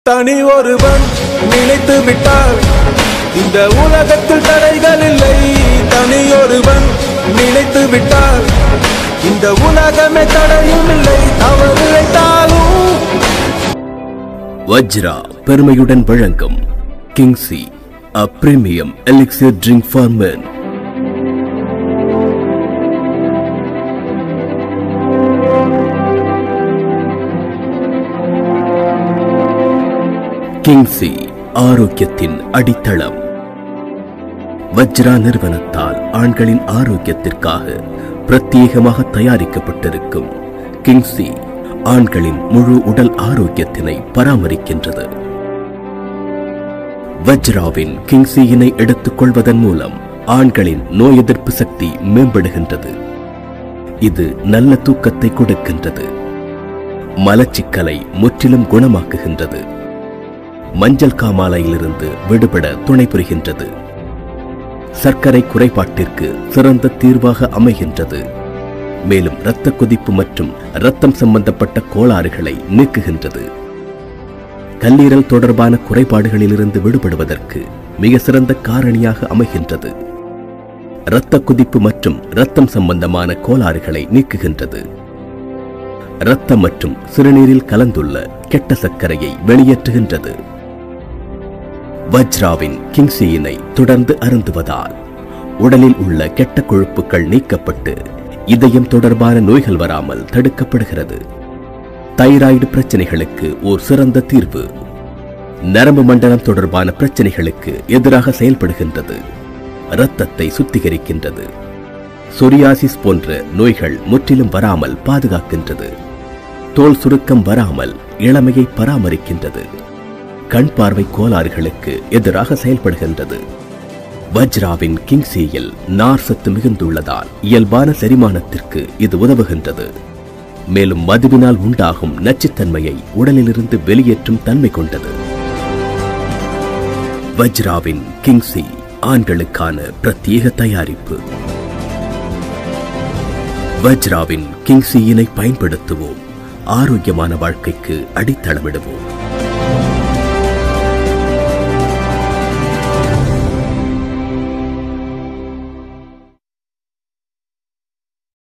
தனி ஒருவன் நினைத்து விட்டால் இந்த உலகத்தில் தடைகள் இல்லை தனி ஒருவன் நினைத்து விட்டால் இந்த உலகமே தடையும் இல்லை தவறு இழைத்தாலும் வஜ்ரா பெருமையுடன் வழங்கும் Kingsy a premium elixir drink for men Kingsy ஆரோக்கியத்தின் அடித்தளம் வஜ்ரா நிறுவனத்தால் ஆண்களின் ஆரோக்கியத்திற்காக பிரத்யேகமாக தயாரிக்கப்பட்டிருக்கும் கிங்ஸி ஆண்களின் முழு உடல் ஆரோக்கியத்தினை பராமரிக்கின்றது வஜ்ராவின் கிங்ஸியினை எடுத்துக் கொள்வதன் மூலம் ஆண்களின் நோய் எதிர்ப்பு சக்தி மேம்படுகின்றது இது நல்ல தூக்கத்தை கொடுக்கின்றது மலச்சிக்கலை முற்றிலும் குணமாக்குகின்றது மஞ்சள் காமாலையிலிருந்து விடுபட துணை புரிகின்றது சர்க்கரை குறைபாட்டிற்கு சிறந்த தீர்வாக அமைகின்றது மேலும் இரத்த கொதிப்பு மற்றும் இரத்தம் சம்பந்தப்பட்ட கோளாறுகளை நீக்குகின்றது கல்லீரல் தொடர்பான குறைபாடுகளிலிருந்து விடுபடுவதற்கு மிக சிறந்த காரணியாக அமைகின்றது இரத்த கொதிப்பு மற்றும் இரத்தம் சம்பந்தமான கோளாறுகளை நீக்குகின்றது இரத்தம் மற்றும் சிறுநீரில் கலந்துள்ள கெட்ட சர்க்கரையை வெளியேற்றுகின்றது வஜ்ராவின் கிங்ஸியினை தொடர்ந்து அருந்துவதால் உடலில் உள்ள கெட்ட கொழுப்புகள் நீக்கப்பட்டு இதயம் தொடர்பான நோய்கள் வராமல் தடுக்கப்படுகிறது தைராய்டு பிரச்சனைகளுக்கு ஓர் சிறந்த தீர்வு நரம்பு மண்டலம் தொடர்பான பிரச்சனைகளுக்கு எதிராக செயல்படுகின்றது இரத்தத்தை சுத்திகரிக்கின்றது சொரியாசிஸ் போன்ற நோய்கள் முற்றிலும் வராமல் பாதுகாக்கின்றது தோல் சுருக்கம் வராமல் இளமையை பராமரிக்கின்றது கண் பார்வை கோளாறுகளுக்கு எதிராக செயல்படுகின்றது வஜ்ராவின் கிங்ஸியில் நார் சத்து மிகுந்துள்ளதால் இயல்பான செரிமானத்திற்கு இது உதவுகின்றது மேலும் மதுவினால் உண்டாகும் நச்சுத்தன்மையை உடலிலிருந்து வெளியேற்றும் தன்மை கொண்டது வஜ்ராவின் கிங்ஸி ஆண்களுக்கான பிரத்யேக தயாரிப்பு வஜ்ராவின் கிங்ஸியினை பயன்படுத்துவோம் ஆரோக்கியமான வாழ்க்கைக்கு அடித்தளமிடுவோம்